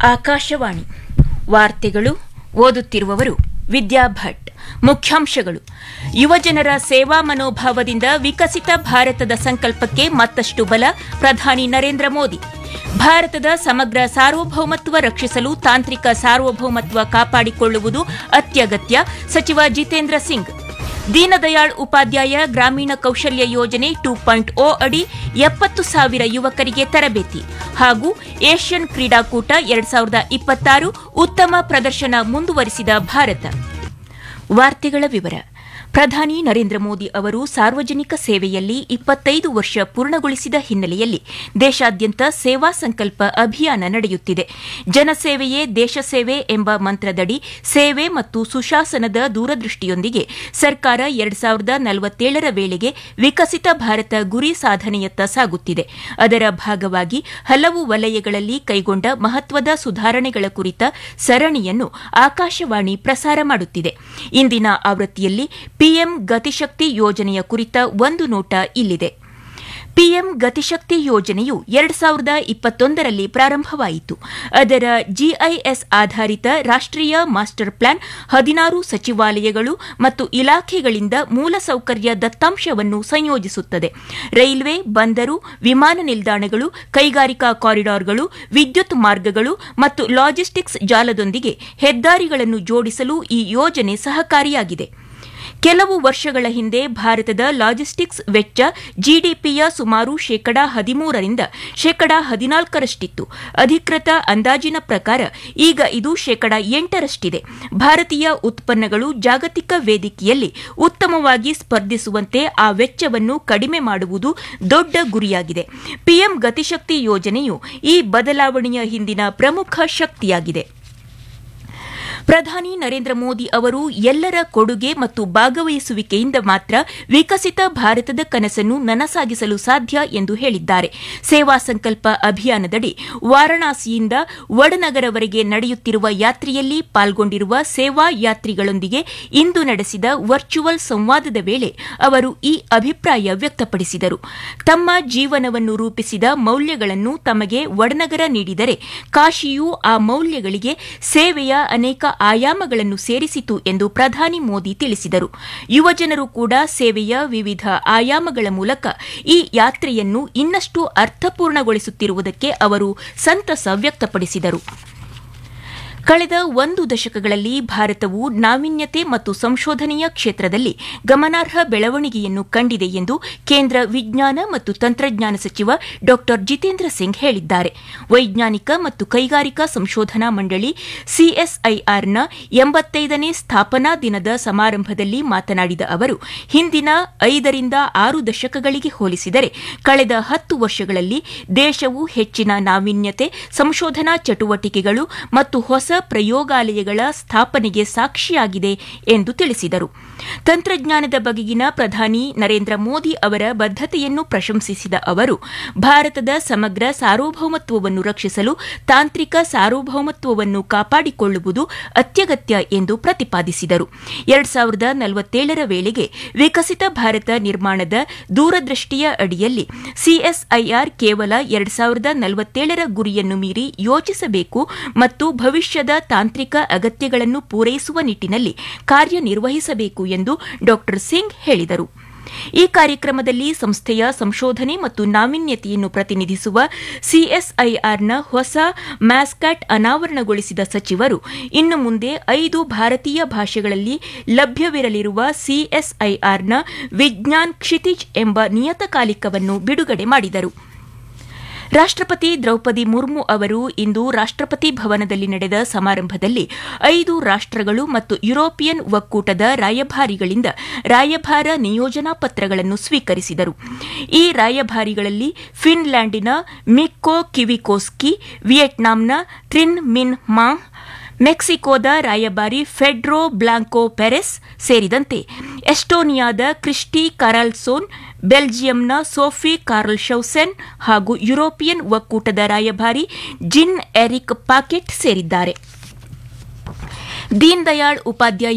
ಆಕಾಶವಾಣಿ ವಾರ್ತೆಗಳು ಓದುತ್ತಿರುವವರು ವಿದ್ಯಾ ಭಟ್ ಮುಖ್ಯಾಂಶಗಳು ಯುವಜನರ ಸೇವಾ ಮನೋಭಾವದಿಂದ ವಿಕಸಿತ ಭಾರತದ ಸಂಕಲ್ಪಕ್ಕೆ ಮತ್ತಷ್ಟು ಬಲ ಪ್ರಧಾನಿ ನರೇಂದ್ರ ಮೋದಿ ಭಾರತದ ಸಮಗ್ರ ಸಾರ್ವಭೌಮತ್ವ ರಕ್ಷಿಸಲು ತಾಂತ್ರಿಕ ಸಾರ್ವಭೌಮತ್ವ ಕಾಪಾಡಿಕೊಳ್ಳುವುದು ಅತ್ಯಗತ್ಯ ಸಚಿವ ಜಿತೇಂದ್ರ ಸಿಂಗ್ ದೀನದಯಾಳ್ ಉಪಾಧ್ಯಾಯ ಗ್ರಾಮೀಣ ಕೌಶಲ್ಯ ಯೋಜನೆ ಟೂ ಪಾಯಿಂಟ್ ಓ ಅಡಿ ಎಪ್ಪತ್ತು ಸಾವಿರ ಯುವಕರಿಗೆ ತರಬೇತಿ ಹಾಗೂ ಏಷ್ಯನ್ ಕ್ರೀಡಾಕೂಟ ಎರಡ್ ಸಾವಿರದ ಇಪ್ಪತ್ತಾರು ಉತ್ತಮ ಪ್ರದರ್ಶನ ಮುಂದುವರಿಸಿದ ಭಾರತ ವಾರ್ತೆಗಳ ವಿವರ ಪ್ರಧಾನಿ ನರೇಂದ್ರ ಮೋದಿ ಅವರು ಸಾರ್ವಜನಿಕ ಸೇವೆಯಲ್ಲಿ ಇಪ್ಪತ್ತೈದು ವರ್ಷ ಪೂರ್ಣಗೊಳಿಸಿದ ಹಿನ್ನೆಲೆಯಲ್ಲಿ ದೇಶಾದ್ಯಂತ ಸೇವಾ ಸಂಕಲ್ಪ ಅಭಿಯಾನ ನಡೆಯುತ್ತಿದೆ ಜನಸೇವೆಯೇ ದೇಶ ಸೇವೆ ಎಂಬ ಮಂತ್ರದಡಿ ಸೇವೆ ಮತ್ತು ಸುಶಾಸನದ ದೂರದೃಷ್ಟಿಯೊಂದಿಗೆ ಸರ್ಕಾರ ಎರಡ್ ಸಾವಿರದ ನಲವತ್ತೇಳರ ವೇಳೆಗೆ ವಿಕಸಿತ ಭಾರತ ಗುರಿ ಸಾಧನೆಯತ್ತ ಸಾಗುತ್ತಿದೆ ಅದರ ಭಾಗವಾಗಿ ಹಲವು ವಲಯಗಳಲ್ಲಿ ಕೈಗೊಂಡ ಮಹತ್ವದ ಸುಧಾರಣೆಗಳ ಕುರಿತ ಸರಣಿಯನ್ನು ಆಕಾಶವಾಣಿ ಪ್ರಸಾರ ಮಾಡುತ್ತಿದೆ ಇಂದಿನ ಆವೃತ್ತಿಯಲ್ಲಿ ಪಿಎಂ ಗತಿಶಕ್ತಿ ಯೋಜನೆಯ ಕುರಿತ ಒಂದು ನೋಟ ಇಲ್ಲಿದೆ ಪಿಎಂ ಗತಿಶಕ್ತಿ ಯೋಜನೆಯು ಎರಡು ಸಾವಿರದ ಇಪ್ಪತ್ತೊಂದರಲ್ಲಿ ಪ್ರಾರಂಭವಾಯಿತು ಅದರ ಜಿಐಎಸ್ ಆಧಾರಿತ ರಾಷ್ಟೀಯ ಮಾಸ್ಟರ್ ಪ್ಲಾನ್ ಹದಿನಾರು ಸಚಿವಾಲಯಗಳು ಮತ್ತು ಇಲಾಖೆಗಳಿಂದ ಮೂಲಸೌಕರ್ಯ ದತ್ತಾಂಶವನ್ನು ಸಂಯೋಜಿಸುತ್ತದೆ ರೈಲ್ವೆ ಬಂದರು ವಿಮಾನ ನಿಲ್ದಾಣಗಳು ಕೈಗಾರಿಕಾ ಕಾರಿಡಾರ್ಗಳು ವಿದ್ಯುತ್ ಮಾರ್ಗಗಳು ಮತ್ತು ಲಾಜಿಸ್ಟಿಕ್ಸ್ ಜಾಲದೊಂದಿಗೆ ಹೆದ್ದಾರಿಗಳನ್ನು ಜೋಡಿಸಲು ಈ ಯೋಜನೆ ಸಹಕಾರಿಯಾಗಿದೆ ಕೆಲವು ವರ್ಷಗಳ ಹಿಂದೆ ಭಾರತದ ಲಾಜಿಸ್ಟಿಕ್ಸ್ ವೆಚ್ಚ ಜಿಡಿಪಿಯ ಸುಮಾರು ಶೇಕಡಾ ಹದಿಮೂರರಿಂದ ಶೇಕಡಾ ಹದಿನಾಲ್ಕರಷ್ಟಿತ್ತು ಅಧಿಕೃತ ಅಂದಾಜಿನ ಪ್ರಕಾರ ಈಗ ಇದು ಶೇಕಡಾ ಎಂಟರಷ್ಟಿದೆ ಭಾರತೀಯ ಉತ್ಪನ್ನಗಳು ಜಾಗತಿಕ ವೇದಿಕೆಯಲ್ಲಿ ಉತ್ತಮವಾಗಿ ಸ್ಪರ್ಧಿಸುವಂತೆ ಆ ವೆಚ್ಚವನ್ನು ಕಡಿಮೆ ಮಾಡುವುದು ದೊಡ್ಡ ಗುರಿಯಾಗಿದೆ ಪಿಎಂ ಗತಿಶಕ್ತಿ ಯೋಜನೆಯು ಈ ಬದಲಾವಣೆಯ ಹಿಂದಿನ ಪ್ರಮುಖ ಶಕ್ತಿಯಾಗಿದೆ ಪ್ರಧಾನಿ ನರೇಂದ್ರ ಮೋದಿ ಅವರು ಎಲ್ಲರ ಕೊಡುಗೆ ಮತ್ತು ಭಾಗವಹಿಸುವಿಕೆಯಿಂದ ಮಾತ್ರ ವಿಕಸಿತ ಭಾರತದ ಕನಸನ್ನು ನನಸಾಗಿಸಲು ಸಾಧ್ಯ ಎಂದು ಹೇಳಿದ್ದಾರೆ ಸೇವಾ ಸಂಕಲ್ಪ ಅಭಿಯಾನದಡಿ ವಾರಣಾಸಿಯಿಂದ ವಡನಗರವರೆಗೆ ನಡೆಯುತ್ತಿರುವ ಯಾತ್ರೆಯಲ್ಲಿ ಪಾಲ್ಗೊಂಡಿರುವ ಸೇವಾ ಯಾತ್ರಿಗಳೊಂದಿಗೆ ಇಂದು ನಡೆಸಿದ ವರ್ಚುವಲ್ ಸಂವಾದದ ವೇಳೆ ಅವರು ಈ ಅಭಿಪ್ರಾಯ ವ್ಯಕ್ತಪಡಿಸಿದರು ತಮ್ಮ ಜೀವನವನ್ನು ರೂಪಿಸಿದ ಮೌಲ್ಯಗಳನ್ನು ತಮಗೆ ವಡನಗರ ನೀಡಿದರೆ ಕಾಶಿಯು ಆ ಮೌಲ್ಯಗಳಿಗೆ ಸೇವೆಯ ಅನೇಕ ಆಯಾಮಗಳನ್ನು ಸೇರಿಸಿತು ಎಂದು ಪ್ರಧಾನಿ ಮೋದಿ ತಿಳಿಸಿದರು ಯುವಜನರು ಕೂಡ ಸೇವೆಯ ವಿವಿಧ ಆಯಾಮಗಳ ಮೂಲಕ ಈ ಯಾತ್ರೆಯನ್ನು ಇನ್ನಷ್ಟು ಅರ್ಥಪೂರ್ಣಗೊಳಿಸುತ್ತಿರುವುದಕ್ಕೆ ಅವರು ಸಂತಸ ವ್ಯಕ್ತಪಡಿಸಿದರು ಕಳೆದ ಒಂದು ದಶಕಗಳಲ್ಲಿ ಭಾರತವು ನಾವೀನ್ಯತೆ ಮತ್ತು ಸಂಶೋಧನೆಯ ಕ್ಷೇತ್ರದಲ್ಲಿ ಗಮನಾರ್ಹ ಬೆಳವಣಿಗೆಯನ್ನು ಕಂಡಿದೆ ಎಂದು ಕೇಂದ್ರ ವಿಜ್ಞಾನ ಮತ್ತು ತಂತ್ರಜ್ಞಾನ ಸಚಿವ ಡಾ ಜಿತೇಂದ್ರ ಸಿಂಗ್ ಹೇಳಿದ್ದಾರೆ ವೈಜ್ಞಾನಿಕ ಮತ್ತು ಕೈಗಾರಿಕಾ ಸಂಶೋಧನಾ ಮಂಡಳಿ ಸಿಎಸ್ಐಆರ್ನ ಎಂಬತ್ತೈದನೇ ಸ್ಥಾಪನಾ ದಿನದ ಸಮಾರಂಭದಲ್ಲಿ ಮಾತನಾಡಿದ ಅವರು ಹಿಂದಿನ ಐದರಿಂದ ಆರು ದಶಕಗಳಿಗೆ ಹೋಲಿಸಿದರೆ ಕಳೆದ ಹತ್ತು ವರ್ಷಗಳಲ್ಲಿ ದೇಶವು ಹೆಚ್ಚಿನ ನಾವೀನ್ಯತೆ ಸಂಶೋಧನಾ ಚಟುವಟಿಕೆಗಳು ಮತ್ತು ಹೊಸ ಪ್ರಯೋಗಾಲಯಗಳ ಸ್ಥಾಪನೆಗೆ ಸಾಕ್ಷಿಯಾಗಿದೆ ಎಂದು ತಿಳಿಸಿದರು ತಂತ್ರಜ್ಞಾನದ ಬಗೆಗಿನ ಪ್ರಧಾನಿ ನರೇಂದ್ರ ಮೋದಿ ಅವರ ಬದ್ದತೆಯನ್ನು ಪ್ರಶಂಸಿಸಿದ ಅವರು ಭಾರತದ ಸಮಗ್ರ ಸಾರ್ವಭೌಮತ್ವವನ್ನು ರಕ್ಷಿಸಲು ತಾಂತ್ರಿಕ ಸಾರ್ವಭೌಮತ್ವವನ್ನು ಕಾಪಾಡಿಕೊಳ್ಳುವುದು ಅತ್ಯಗತ್ಯ ಎಂದು ಪ್ರತಿಪಾದಿಸಿದರು ಎರಡ್ ಸಾವಿರದ ನಲವತ್ತೇಳರ ವೇಳೆಗೆ ವಿಕಸಿತ ಭಾರತ ನಿರ್ಮಾಣದ ದೂರದೃಷ್ಟಿಯ ಅಡಿಯಲ್ಲಿ ಸಿಎಸ್ಐಆರ್ ಕೇವಲ ಎರಡ್ ಸಾವಿರದ ನಲವತ್ತೇಳರ ಗುರಿಯನ್ನು ಮೀರಿ ಯೋಚಿಸಬೇಕು ಮತ್ತು ಭವಿಷ್ಯದ ತಾಂತ್ರಿಕ ಅಗತ್ಯಗಳನ್ನು ಪೂರೈಸುವ ನಿಟ್ಟಿನಲ್ಲಿ ಕಾರ್ಯನಿರ್ವಹಿಸಬೇಕು ಎಂದು ಡಾ ಸಿಂಗ್ ಹೇಳಿದರು ಈ ಕಾರ್ಯಕ್ರಮದಲ್ಲಿ ಸಂಸ್ಥೆಯ ಸಂಶೋಧನೆ ಮತ್ತು ನಾವೀನ್ಯತೆಯನ್ನು ಪ್ರತಿನಿಧಿಸುವ ಸಿಎಸ್ಐಆರ್ನ ಹೊಸ ಮ್ಯಾಸ್ಕ್ಯಾಟ್ ಅನಾವರಣಗೊಳಿಸಿದ ಸಚಿವರು ಇನ್ನು ಮುಂದೆ ಐದು ಭಾರತೀಯ ಭಾಷೆಗಳಲ್ಲಿ ಲಭ್ಯವಿರಲಿರುವ ಸಿಎಸ್ಐಆರ್ನ ವಿಜ್ಞಾನ್ ಕ್ಷಿತಿಜ್ ಎಂಬ ನಿಯತಕಾಲಿಕವನ್ನು ಬಿಡುಗಡೆ ಮಾಡಿದರು ರಾಷ್ಟಪತಿ ದ್ರೌಪದಿ ಮುರ್ಮು ಅವರು ಇಂದು ರಾಷ್ಟಪತಿ ಭವನದಲ್ಲಿ ನಡೆದ ಸಮಾರಂಭದಲ್ಲಿ ಐದು ರಾಷ್ಟಗಳು ಮತ್ತು ಯುರೋಪಿಯನ್ ಒಕ್ಕೂಟದ ರಾಯಭಾರಿಗಳಿಂದ ರಾಯಭಾರ ನಿಯೋಜನಾ ಪತ್ರಗಳನ್ನು ಸ್ವೀಕರಿಸಿದರು ಈ ರಾಯಭಾರಿಗಳಲ್ಲಿ ಫಿನ್ಲ್ಯಾಂಡಿನ ಮಿಕ್ಕೋ ಕಿವಿಕೋಸ್ಕಿ ವಿಯೆಟ್ನಾಂನ ಟ್ರಿನ್ ಮಿನ್ ಮಾಂಗ್ ಮೆಕ್ಸಿಕೋದ ರಾಯಭಾರಿ ಫೆಡ್ರೋ ಬ್ಲಾಂಕೋ ಪೆರೆಸ್ ಸೇರಿದಂತೆ ಎಸ್ಟೋನಿಯಾದ ಕ್ರಿಸ್ಟಿ ಕರಾಲ್ಸೋನ್ ಬೆಲ್ಜಿಯಂನ ಸೋಫಿ ಕಾರ್ಲ್ ಶೌಸೆನ್ ಹಾಗೂ ಯುರೋಪಿಯನ್ ಒಕ್ಕೂಟದ ರಾಯಭಾರಿ ಜಿನ್ ಎರಿಕ್ ಪಾಕೆಟ್ ಸೇರಿದ್ದಾರೆ ದೀನ್ ದಯಾಳ್ ಉಪಾಧ್ಯಾಯ